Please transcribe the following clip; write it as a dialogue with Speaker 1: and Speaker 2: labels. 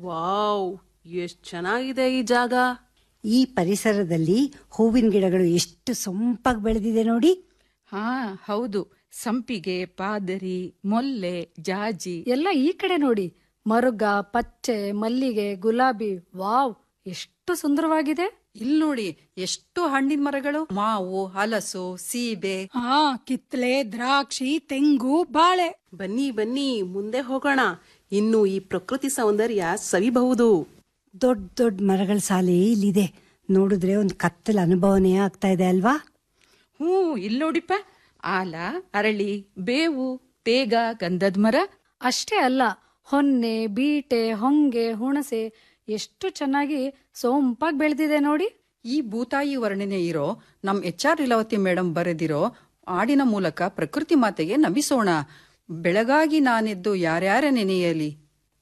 Speaker 1: wow ಎಷ್ಟ್ ಚೆನ್ನಾಗಿದೆ ಈ ಜಾಗ
Speaker 2: ಈ ಪರಿಸರದಲ್ಲಿ ಹೂವಿನ ಗಿಡಗಳು ಎಷ್ಟು ಸೊಂಪಾಗಿ ಬೆಳೆದಿದೆ ನೋಡಿ
Speaker 3: ಹಾ ಹೌದು ಸಂಪಿಗೆ ಪಾದರಿ ಮೊಲ್ಲೆ ಜಾಜಿ
Speaker 4: ಎಲ್ಲ ಈ ಕಡೆ ನೋಡಿ ಮರುಗ ಪಚ್ಚೆ ಮಲ್ಲಿಗೆ ಗುಲಾಬಿ ವಾವ್ ಎಷ್ಟು ಸುಂದರವಾಗಿದೆ
Speaker 5: ಇಲ್ ನೋಡಿ ಎಷ್ಟು ಹಣ್ಣಿನ ಮರಗಳು ಮಾವು ಹಲಸು ಸೀಬೆ
Speaker 6: ಹಾ ಕಿತ್ಲೆ ದ್ರಾಕ್ಷಿ ತೆಂಗು ಬಾಳೆ
Speaker 1: ಬನ್ನಿ ಬನ್ನಿ ಮುಂದೆ ಹೋಗೋಣ ಇನ್ನು ಈ ಪ್ರಕೃತಿ ಸೌಂದರ್ಯ ಸವಿಬಹುದು
Speaker 2: ದೊಡ್ಡ ದೊಡ್ಡ ಮರಗಳ ಸಾಲೆ ಇಲ್ಲಿದೆ ನೋಡಿದ್ರೆ ಒಂದು ಕತ್ತಲ ಅನುಭವನೇ ಆಗ್ತಾ ಇದೆ ಅಲ್ವಾ
Speaker 3: ಹ್ಞೂ ಇಲ್ಲಿ ನೋಡಿಪ್ಪ ಆಲ ಅರಳಿ ಬೇವು ತೇಗ ಗಂಧದ ಮರ
Speaker 4: ಅಷ್ಟೇ ಅಲ್ಲ ಹೊನ್ನೆ ಬೀಟೆ ಹೊಂಗೆ ಹುಣಸೆ ಎಷ್ಟು ಚೆನ್ನಾಗಿ ಸೊಂಪಾಗಿ ಬೆಳೆದಿದೆ ನೋಡಿ
Speaker 5: ಈ ಭೂತಾಯಿ ವರ್ಣನೆ ಇರೋ ನಮ್ ಎಚ್ ಆರ್ ಲೀಲಾವತಿ ಮೇಡಮ್ ಬರೆದಿರೋ ಹಾಡಿನ ಮೂಲಕ ಪ್ರಕೃತಿ ಮಾತೆಗೆ ನಮಿಸೋಣ ಬೆಳಗಾಗಿ ನಾನೆದ್ದು ಯಾರ್ಯಾರ ನೆನೆಯಲಿ